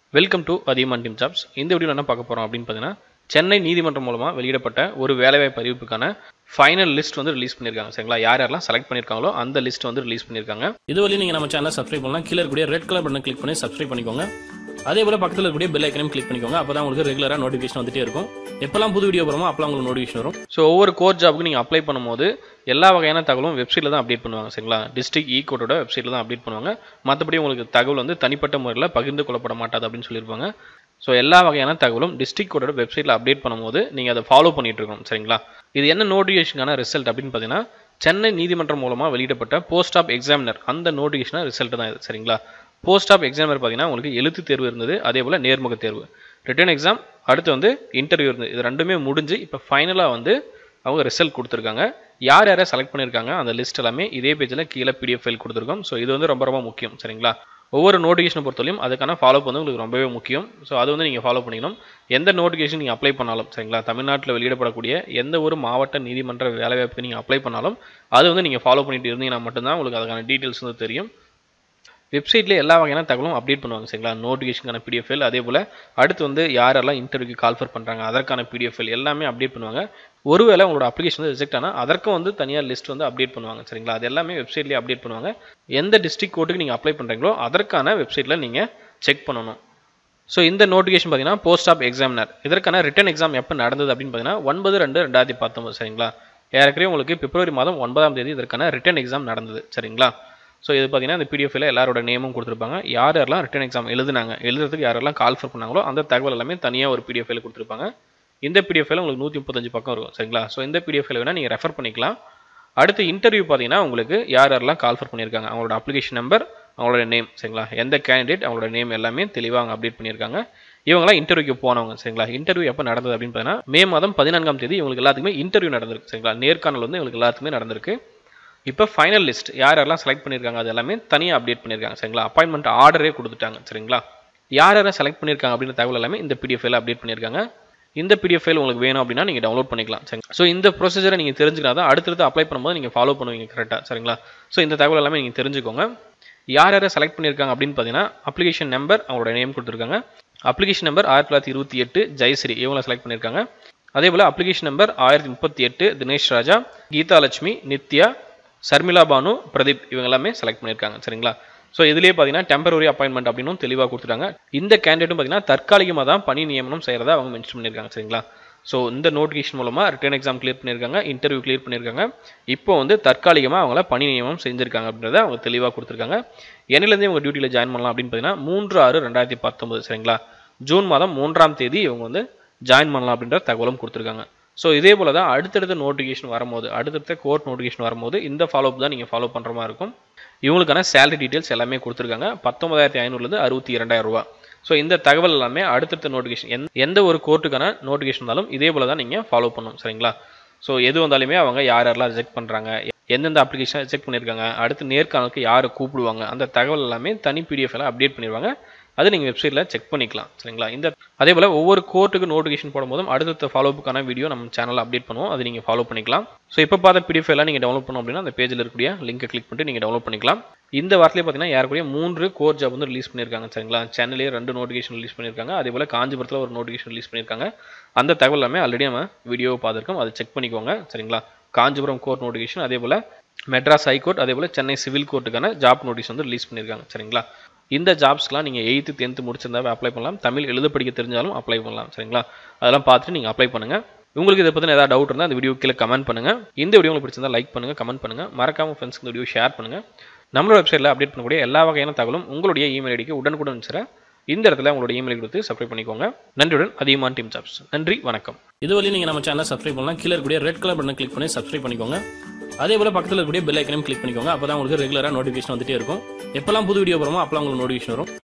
welcome to Athiyaman team jobs இந்த வீடியோவில் என்ன பார்க்க போகிறோம் அப்படின்னு பார்த்தீங்கன்னா சென்னை நீதிமன்றம் மூலமாக வெளியிடப்பட்ட ஒரு வேலைவாய்ப்பு அறிவிப்புக்கான ஃபைனல் லிஸ்ட் வந்து ரிலீஸ் பண்ணியிருக்காங்க சரிங்களா யார் யாரெல்லாம் செலக்ட் பண்ணியிருக்காங்களோ அந்த லிஸ்ட் வந்து ரிலீஸ் பண்ணியிருக்காங்க இது வரையும் நீங்கள் நம்ம சேனலை சப்ஸ்கிரைப் பண்ணலாம் கீழே இருக்கக்கூடிய ரெட் கலர் பட்டனை கிளிக் பண்ணி சப்ஸ்கிரைப் பண்ணிக்கோங்க அதே போல் பக்கத்தில் இருக்கக்கூடிய பெல் ஐக்கனையும் கிளிக் பண்ணிக்கோங்க அப்போ தான் உங்களுக்கு ரெகுலராக நோட்டிஃபிகேஷன் வந்துட்டே இருக்கும் எப்போல்லாம் புது வீடியோ போகிறோமோ அப்போலாம் உங்களுக்கு நோட்டிஃபிகேஷன் வரும் ஸோ ஒவ்வொரு கோர் ஜாபுக்கு நீங்கள் அப்ளை பண்ணும்போது எல்லா வகையான தகவலும் வெப்சைட்டில் தான் அப்டேட் பண்ணுவாங்க சரிங்களா டிஸ்ட்ரிக்ட் இ கோட்டோட வெப்சைட்டில் தான் அப்டேட் பண்ணுவாங்க மற்றபடி உங்களுக்கு தகவல் வந்து தனிப்பட்ட முறையில் பகிர்ந்து கொள்ளப்பட மாட்டாது அப்படின்னு சொல்லியிருப்பாங்க ஸோ எல்லா வகையான தகவலும் டிஸ்ட்ரிக்ட் கோட்டோட வெப்சைட்டில் அப்டேட் பண்ணும்போது நீங்கள் அதை ஃபாலோ பண்ணிட்டு இருக்கணும் சரிங்களா இது என்ன நோட்டிஃபிகேஷனுக்கான ரிசல்ட் அப்படின்னு பார்த்தீங்கன்னா சென்னை நீதிமன்றம் மூலமாக வெளியிடப்பட்ட போஸ்ட் ஆஃப் எக்ஸாமினர் அந்த நோட்டிஃபிகேஷனாக ரிசல்ட் தான் இது சரிங்களா போஸ்ட் ஆஃப் எக்ஸாமினர் பார்த்தீங்கன்னா உங்களுக்கு எழுத்து தேர்வு இருந்தது அதே போல் நேர்முக தேர்வு ரிட்டன் எக்ஸாம் அடுத்து வந்து இன்டர்வியூ இருந்தது இது ரெண்டுமே முடிஞ்சு இப்போ ஃபைனலாக வந்து அவங்க ரிசல்ட் கொடுத்துருக்காங்க யார் யாரை செலக்ட் பண்ணியிருக்காங்க அந்த லிஸ்ட் எல்லாமே இதே பேஜில் கீழே பிடிஎஃப் ஃபைல் கொடுத்துருக்கோம் ஸோ இது வந்து ரொம்ப ரொம்ப முக்கியம் சரிங்களா ஒவ்வொரு நோட்டிஃபிகேஷனை பொறுத்தவரையும் அதுக்கான ஃபாலோ வந்து உங்களுக்கு ரொம்பவே முக்கியம் ஸோ அது வந்து நீங்கள் ஃபாலோ பண்ணிக்கணும் எந்த நோட்டிஃபிகேஷன் நீங்கள் அப்ளை பண்ணாலும் சரிங்களா தமிழ்நாட்டில் வெளியிடப்படக்கூடிய எந்த ஒரு மாவட்ட நீதிமன்ற வேலைவாய்ப்புக்கு நீங்கள் அப்ளை பண்ணாலும் அது வந்து நீங்கள் ஃபாலோ பண்ணிட்டு இருந்தீங்கன்னா மட்டும்தான் உங்களுக்கு அதுக்கான டீட்டெயில்ஸ் வந்து தெரியும் வெப்சைட்லேயே எல்லா வகையான தகவலும் அப்டேட் பண்ணுவாங்க சரிங்களா நோட்டிஃபிகேஷனுக்கான பிடிஎஃப் ஃபைல் அதே போல் அடுத்து வந்து யாரெல்லாம் இன்டர்வியூக்கு கால்ஃபர் பண்ணுறாங்க அதற்கான பிடிஎஃப் ஃபைல் எல்லாமே அப்டேட் பண்ணுவாங்க ஒருவேளை உங்களோட அப்ளிகேஷன் வந்து ரிஜெக்ட் ஆனால் அதற்கும் வந்து தனியாக லிஸ்ட் வந்து அப்டேட் பண்ணுவாங்க சரிங்களா அது எல்லாமே வெப்சைட்லேயே அப்டேட் பண்ணுவாங்க எந்த டிஸ்ட்ரிக்ட் கோர்ட்டுக்கு நீங்கள் அப்ளை பண்ணுறீங்களோ அதற்கான வெப்சைட்டில் நீங்கள் செக் பண்ணணும் ஸோ இந்த நோட்டிஃபிகேஷன் பார்த்தீங்கன்னா போஸ்ட் ஆஃப் எக்ஸாமினர் இதற்கான ரிட்டன் எக்ஸாம் எப்போ நடந்தது அப்படின்னு பார்த்தீங்கன்னா ஒன்பது ரெண்டு ரெண்டாயிரத்தி பத்தொம்பது சரிங்களா ஏற்கனவே உங்களுக்கு பிப்ரவரி மாதம் ஒன்பதாம் தேதி இதற்கான ரிட்டன் எக்ஸாம் நடந்தது சரிங்களா ஸோ இது பார்த்தீங்கன்னா இந்த பிடிஎஃப்ல எல்லாரோட நேமும் கொடுத்துருப்பாங்க யார் யாரெல்லாம் ரிட்டன் எக்ஸாம் எழுதுனாங்க எழுதுறதுக்கு யாரெல்லாம் கால்ஃபர் பண்ணாங்களோ அந்த தகவல் எல்லாமே தனியாக ஒரு பிடிஎஃப்ல கொடுத்துருப்பாங்க இந்த பிடிஎஃப்ல உங்களுக்கு நூற்றி முப்பத்தஞ்சு பக்கம் இருக்கும் சரிங்களா ஸோ இந்த பிடிஎஃப்ல வேணால் நீங்கள் ரெஃபர் பண்ணிக்கலாம் அடுத்து இன்டர்வியூ பார்த்தீங்கன்னா உங்களுக்கு யார் யாரெல்லாம் கால்ஃபர் பண்ணியிருக்காங்க அவங்களோட அப்ளிகேஷன் நம்பர் அவங்களோட நேம் சரிங்களா எந்த கேண்டிடேட் அவங்களோட நேம் எல்லாமே தெளிவாக அவங்க அப்டேட் பண்ணியிருக்காங்க இவங்களாம் இன்டர்வியூக்கு போனவங்க சரிங்களா இன்டர்வியூ எப்போ நடந்தது அப்படின்னு பார்த்தீங்கன்னா மே மாதம் பதினான்காம் தேதி இவங்களுக்கு எல்லாத்துக்குமே இன்டர்வியூ நடந்திருக்கு சரிங்களா நேர்காணல் வந்து இவங்களுக்கு எல்லாத்துக்குமே நடந்திருக்கு இப்போ ஃபைனல் லிஸ்ட் யார் யாரெல்லாம் செலக்ட் பண்ணியிருக்காங்க அது எல்லாமே தனியாக அப்டேட் பண்ணியிருக்காங்க சரிங்களா அப்பாயின்மெண்ட் ஆர்டரே கொடுத்துட்டாங்க சரிங்களா யார் யாரை செலக்ட் பண்ணியிருக்காங்க அப்படின்ற தகவல் எல்லாமே இந்த பிடிஎஃப்ல அப்டேட் பண்ணியிருக்காங்க இந்த பிடிஎஃப் ஃபைல் உங்களுக்கு வேணும் அப்படின்னா நீங்கள் டவுன்லோட் பண்ணிக்கலாம் சரி ஸோ இந்த ப்ரொசீஜரை நீங்கள் தெரிஞ்சுக்கினா தான் அடுத்தடுத்து அப்ளை பண்ணும்போது நீங்கள் ஃபாலோ பண்ணுவீங்க கரெக்டாக சரிங்களா ஸோ இந்த தகவல் எல்லாமே நீங்கள் தெரிஞ்சுக்கோங்க யார் யாரை செலக்ட் பண்ணியிருக்காங்க அப்படின்னு பார்த்தீங்கன்னா அப்ளிகேஷன் நம்பர் அவங்களோட நேம் கொடுத்துருக்காங்க அப்ளிகேஷன் நம்பர் ஆயிரத்தி தொள்ளாயிரத்தி இருபத்தி எட்டு ஜெயஸ்ரீ இவங்களை செலக்ட் பண்ணியிருக்காங்க அதே போல் அப்ளிகேஷன் நம்பர் ஆயிரத்தி முப்பத்தி எட்டு தினேஷ் ராஜா கீதா லட்சுமி நித்யா சர்மிளா பானு பிரதீப் இவங்க எல்லாமே செலக்ட் பண்ணியிருக்காங்க சரிங்களா ஸோ இதுலேயே பார்த்தீங்கன்னா டெம்பரரி அப்பாயின்மெண்ட் அப்படின்னு தெளிவாக கொடுத்துட்டாங்க இந்த கேண்டிடேட்டும் பார்த்தீங்கன்னா தற்காலிகமாக தான் பணி நியமனம் செய்கிறதா அவங்க மென்ஷன் பண்ணியிருக்காங்க சரிங்களா ஸோ இந்த நோட்டிஃபிகேஷன் மூலமாக ரிட்டன் எக்ஸாம் கிளியர் பண்ணியிருக்காங்க இன்டர்வியூ கிளியர் பண்ணியிருக்காங்க இப்போ வந்து தற்காலிகமாக அவங்கள பணி நியமனம் செஞ்சிருக்காங்க அப்படின்றத அவங்க தெளிவாக கொடுத்துருக்காங்க என்னிலேருந்தே உங்கள் டியூட்டியில் ஜாயின் பண்ணலாம் அப்படின்னு பார்த்தீங்கன்னா மூன்று ஆறு ரெண்டாயிரத்தி பத்தொம்பது சரிங்களா ஜூன் மாதம் மூன்றாம் தேதி இவங்க வந்து ஜாயின் பண்ணலாம் அப்படின்ற தகவலும் கொடுத்துருக்காங்க ஸோ இதே போல் தான் அடுத்தடுத்த நோட்டிஃபிகேஷன் வரும்போது அடுத்தடுத்த கோர்ட் நோட்டிஃபிகேஷன் வரும்போது இந்த ஃபாலோ தான் நீங்கள் ஃபாலோ பண்ணுற மாதிரி இருக்கும் இவங்களுக்கான சேலரி டீட்டெயில்ஸ் எல்லாமே கொடுத்துருக்காங்க பத்தொன்பதாயிரத்தி ஐநூறுலேருந்து அறுபத்தி இரண்டாயிரம் ரூபா ஸோ இந்த தகவல் எல்லாமே அடுத்தடுத்த நோட்டிஃபிகேஷன் எந்த எந்த ஒரு கோர்ட்டுக்கான நோட்டிஃபிகேஷன் இருந்தாலும் இதே போல் தான் நீங்கள் ஃபாலோ பண்ணணும் சரிங்களா ஸோ எது வந்தாலுமே அவங்க யார் யாரெல்லாம் ரிஜெக்ட் பண்ணுறாங்க எந்தெந்த அப்ளிகேஷன் ரிஜெக்ட் பண்ணியிருக்காங்க அடுத்து நேர்காணலுக்கு யாரை கூப்பிடுவாங்க அந்த தகவல் எல்லாமே தனி பிடிஎஃப் எல்லாம் அப்டேட் பண்ணிடுவாங்க அது நீங்கள் வெப்சைட்டில் செக் பண்ணிக்கலாம் சரிங்களா இந்த அதே போல் ஒவ்வொரு கோர்ட்டுக்கு நோட்டிஃபிகேஷன் போடும்போதும் அடுத்தடுத்த ஃபாலோப்புக்கான வீடியோ நம்ம சேனலில் அப்டேட் பண்ணுவோம் அது நீங்கள் ஃபாலோ பண்ணிக்கலாம் ஸோ இப்போ பார்த்த பிடிஎஃப் எல்லாம் நீங்கள் டவுன்லோட் பண்ணோம் அப்படின்னா அந்த பேஜில் இருக்கக்கூடிய லிங்கை கிளிக் பண்ணிட்டு நீங்கள் டவுன்லோட் பண்ணிக்கலாம் இந்த வாரத்திலே பார்த்தீங்கன்னா யாருக்கூடிய மூன்று கோர் ஜாப் வந்து ரிலீஸ் பண்ணியிருக்காங்க சரிங்களா சென்னையிலே ரெண்டு நோட்டிஃபிகேஷன் ரிலீஸ் பண்ணியிருக்காங்க அதே போல் காஞ்சிபுரத்தில் ஒரு நோட்டிஃபிகேஷன் ரிலீஸ் பண்ணியிருக்காங்க அந்த தகவல் எல்லாமே ஆல்ரெடி நம்ம வீடியோவை பார்த்துருக்கோம் அதை செக் பண்ணிக்கோங்க சரிங்களா காஞ்சிபுரம் கோர்ட் நோட்டிஃபிகேஷன் அதே போல் மெட்ராஸ் ஹைகோர்ட் அதே போல் சென்னை சிவில் கோர்ட்டுக்கான ஜாப் நோட்டீஸ் வந்து ரிலீஸ் பண்ணியிருக்காங்க சரிங்களா இந்த ஜாப்ஸ்லாம் நீங்கள் எயித்து டென்த்து முடிச்சிருந்தாவே அப்ளை பண்ணலாம் தமிழ் எழுத படிக்க தெரிஞ்சாலும் அப்ளை பண்ணலாம் சரிங்களா அதெல்லாம் பார்த்துட்டு நீங்கள் அப்ளை பண்ணுங்கள் உங்களுக்கு இதை பற்றின ஏதாவது டவுட் இருந்தால் அந்த வீடியோ கீழே கமெண்ட் பண்ணுங்கள் இந்த வீடியோ உங்களுக்கு பிடிச்சிருந்தா லைக் பண்ணுங்கள் கமெண்ட் பண்ணுங்கள் மறக்காம ஃப்ரெண்ட்ஸ்க்கு இந்த வீடியோ ஷேர் பண்ணுங்கள் நம்மளோட வெப்சைட்டில் அப்டேட் பண்ணக்கூடிய எல்லா வகையான தகவலும் உங்களுடைய இமெயில் ஐடிக்கு உடனுக்குடன் வச்சுற இந்த இடத்துல உங்களோட இமெயில் கொடுத்து சப்ஸ்கிரைப் பண்ணிக்கோங்க நன்றியுடன் அதிகமான டீம் ஜாப்ஸ் நன்றி வணக்கம் இது வரையும் நீங்கள் நம்ம சேனலை சப்ஸ்கிரைப் பண்ணலாம் கீழே இருக்கக்கூடிய ரெட் கலர் பட்டனை கிளிக் பண்ணி சப்ஸ்கிரைப் பண்ணிக்கோங்க அதே போல் பக்கத்தில் இருக்கக்கூடிய பெல் ஐக்கனையும் கிளிக் பண்ணிக்கோங்க அப்போ தான் உங்களுக்கு ரெகுலராக நோட்டிஃபிகேஷன் வந்துட்டே இருக்கும் எப்போல்லாம் புது வீடியோ போகிறோமோ அப்போலாம் உங்களுக்கு நோட்டிஃபிகேஷன் வரும்